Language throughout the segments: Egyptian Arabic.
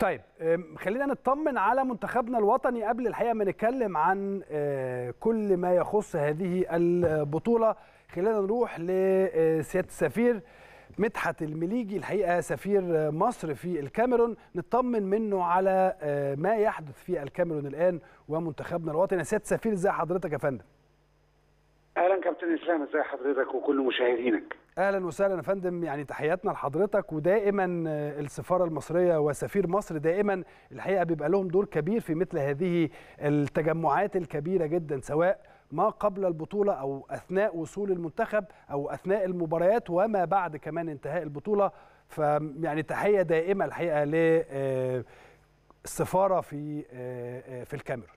طيب أم، خلينا نطمن على منتخبنا الوطني قبل الحقيقه ما نتكلم عن آه، كل ما يخص هذه البطوله خلينا نروح لسياده السفير مدحت المليجي الحقيقه سفير مصر في الكاميرون نطمن منه على آه، ما يحدث في الكاميرون الان ومنتخبنا الوطني يا سياده السفير ازي حضرتك يا فندم اهلا كابتن اسلام ازي حضرتك وكل مشاهدينك اهلا وسهلا يا فندم يعني تحياتنا لحضرتك ودائما آه، السفاره المصريه وسفير مصر دائما الحقيقه بيبقى لهم دور كبير في مثل هذه التجمعات الكبيره جدا سواء ما قبل البطوله او اثناء وصول المنتخب او اثناء المباريات وما بعد كمان انتهاء البطوله فيعني تحيه دائمه الحقيقه للسفاره في آه، آه، في الكاميرون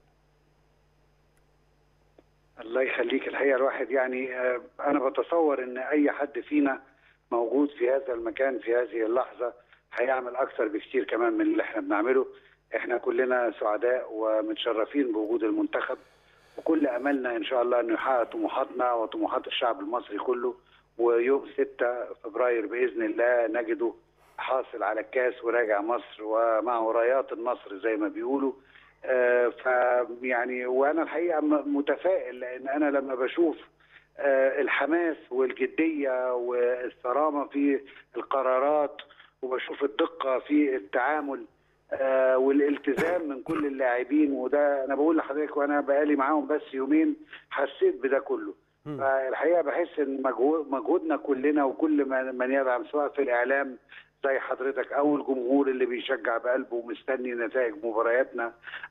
الله يخليك الحقيقه الواحد يعني آه، انا بتصور ان اي حد فينا موجود في هذا المكان في هذه اللحظه هيعمل اكثر بكثير كمان من اللي احنا بنعمله احنا كلنا سعداء ومتشرفين بوجود المنتخب وكل املنا ان شاء الله انه يحقق طموحاتنا وطموحات الشعب المصري كله ويوم 6 فبراير باذن الله نجده حاصل على الكاس وراجع مصر ومعه رايات النصر زي ما بيقولوا آه، فيعني وانا الحقيقه م- متفائل لان انا لما بشوف آه، الحماس والجديه والصرامه في القرارات وبشوف الدقه في التعامل آه، والالتزام من كل اللاعبين وده انا بقول لحضرتك وانا بقالي معاهم بس يومين حسيت بده كله فالحقيقه بحس ان مجهود مجهودنا كلنا وكل من من يدعم سواء في الاعلام زي حضرتك او الجمهور اللي بيشجع بقلبه ومستني نتائج مبارياتنا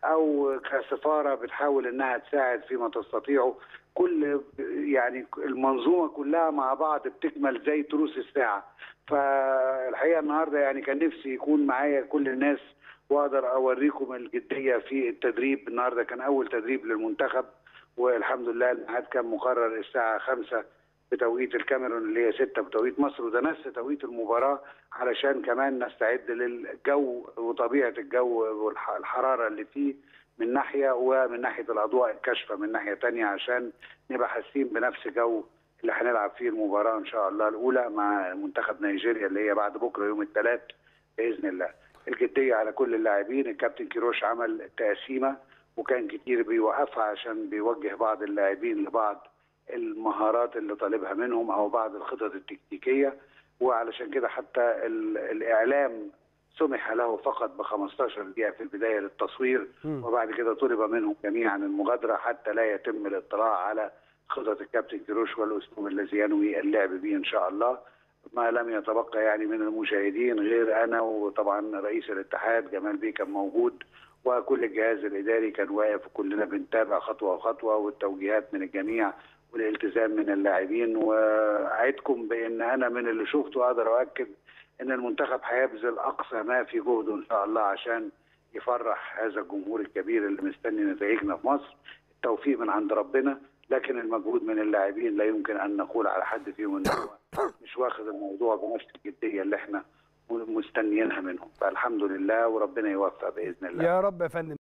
او كسفاره بتحاول انها تساعد فيما تستطيعه كل يعني المنظومه كلها مع بعض بتكمل زي تروس الساعه فالحقيقه النهارده يعني كان نفسي يكون معايا كل الناس واقدر اوريكم الجديه في التدريب النهارده كان اول تدريب للمنتخب والحمد لله الميعاد كان مقرر الساعه 5 بتوقيت الكاميرون اللي هي 6 بتوقيت مصر وده نفس توقيت المباراه علشان كمان نستعد للجو وطبيعه الجو والحراره اللي فيه من ناحيه ومن ناحيه الاضواء الكاشفه من ناحيه تانية عشان نبقى حاسين بنفس جو اللي هنلعب فيه المباراه ان شاء الله الاولى مع منتخب نيجيريا اللي هي بعد بكره يوم الثلاث باذن الله. الجديه على كل اللاعبين الكابتن كيروش عمل تقسيمه وكان كتير بيوقفها عشان بيوجه بعض اللاعبين لبعض المهارات اللي طالبها منهم او بعض الخطط التكتيكيه وعلشان كده حتى ال- الاعلام سمح له فقط ب 15 دقيقه في البدايه للتصوير مم. وبعد كده طلب منهم جميعا المغادره حتى لا يتم الاطلاع على خطط الكابتن كيروش والاسلوب الذي ينوي اللعب به ان شاء الله ما لم يتبقى يعني من المشاهدين غير انا وطبعا رئيس الاتحاد جمال بيه كان موجود وكل الجهاز الاداري كان واقف وكلنا بنتابع خطوه خطوه والتوجيهات من الجميع والالتزام من اللاعبين واعدكم بان انا من اللي شفته اقدر اؤكد ان المنتخب هيبذل اقصى ما في جهده ان شاء الله عشان يفرح هذا الجمهور الكبير اللي مستني نتائجنا في مصر التوفيق من عند ربنا لكن المجهود من اللاعبين لا يمكن ان نقول على حد فيهم ان هو مش واخد الموضوع بنفس الجديه اللي احنا مستنيينها منهم فالحمد لله وربنا يوفق باذن الله يا رب يا فندم